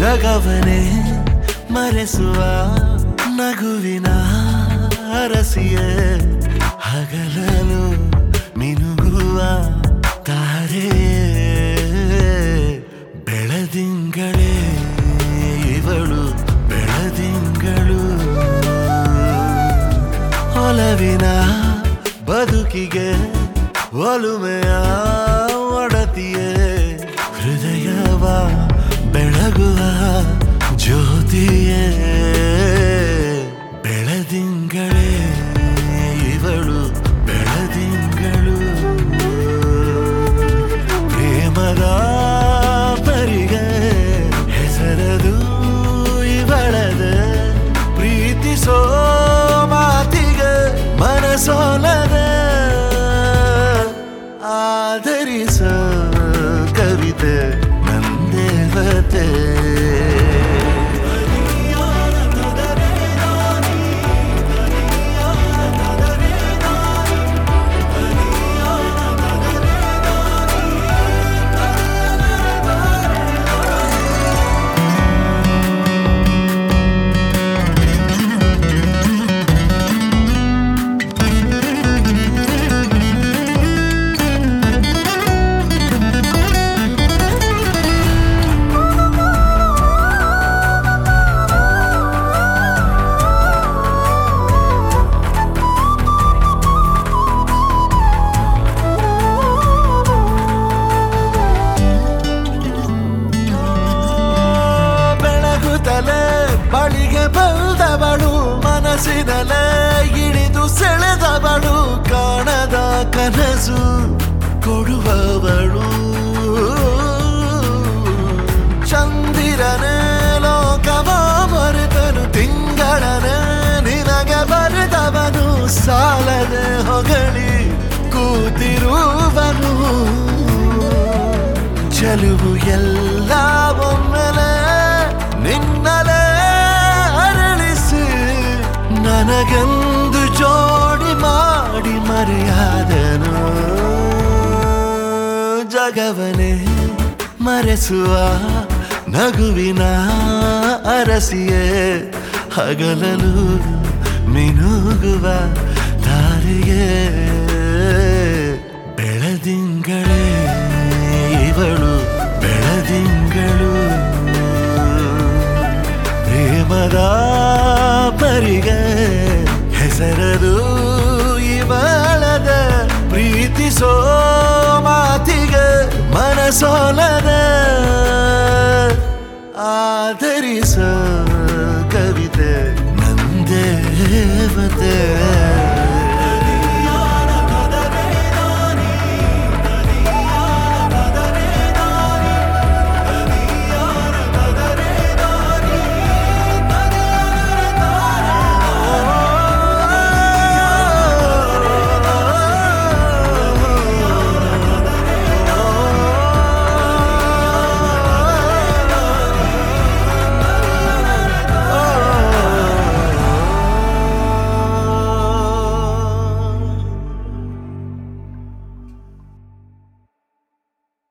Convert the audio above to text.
ಜಗವನೇ ಮರೆಸುವ ನಗುವಿನ ಅರಸಿಯೇ ಹಗಲಲು ಮಿನುಗುವ ತಾರೆಯೇ ಬೆಳದಿಂಗಳೇ ಇವಳು ಬೆಳದಿಂಗಳು ಒಲವಿನ ಬದುಕಿಗೆ ಒಲುಮೆಯ ಒಡತಿಯೇ ಹೃದಯವ ಬೆಳಗುವ ಜ್ಯೋತಿಯೇ ಬೆಳದಿಂಗಳೇ ಇವಳು ಬೆಳದಿಂಗಳು ಪ್ರೇಮದ ಪರಿಗೆ ಹೆಸರದು ಇವಳದ ಪ್ರೀತಿಸೋ ಮಾತಿಗೆ ಮನಸೋಲದ ಆಧರಿಸ ಕವಿತೆ ನಂದೇವತೆ ಬೆಳಗುತ್ತಲೇ ಬಳಿಗೆ ಬಂದವಳು ಮನಸ್ಸಿನಲೇ ಇಳಿದು ಸೆಳೆದವಳು ಕಾಣದ ಕನಸು ಕೊಡುವವಳು ಚಂದಿರನೇ ಲೋಕವ ಮರೆತನು ತಿಂಗಳನೇ ನಿನಗೆ ಬರೆದವನು ಸಾಲದೆ ಹೊಗಳಿ ಕೂತಿರುವನು ಚೆಲುವು ಎಲ್ಲ ಒಮ್ಮೆಲೆ ನಿನ್ನಲೇ ಅರಳಿಸಿ ನನಗೆಂದು ಜೋಡಿ ಮಾಡಿ ಮರೆಯಾದನು ಜಗವನೇ ಮರೆಸುವ ನಗುವಿನ ಅರಸಿಯೇ ಹಗಲಲು ಮಿನುಗುವ ದಾರಿಯೇ ಬೆಳದಿಂಗಳೇ ಇವಳು ಬೆಳದಿಂಗಳು ಪ್ರೇಮದ ಪರಿಗೆ ಹೆಸರದು ಇವಳದ ಪ್ರೀತಿಸೋ ಮಾತಿಗೆ ಮನಸೋಲದ ಆಧರಿಸ ಕವಿತೆ ನಂದೇವತೆ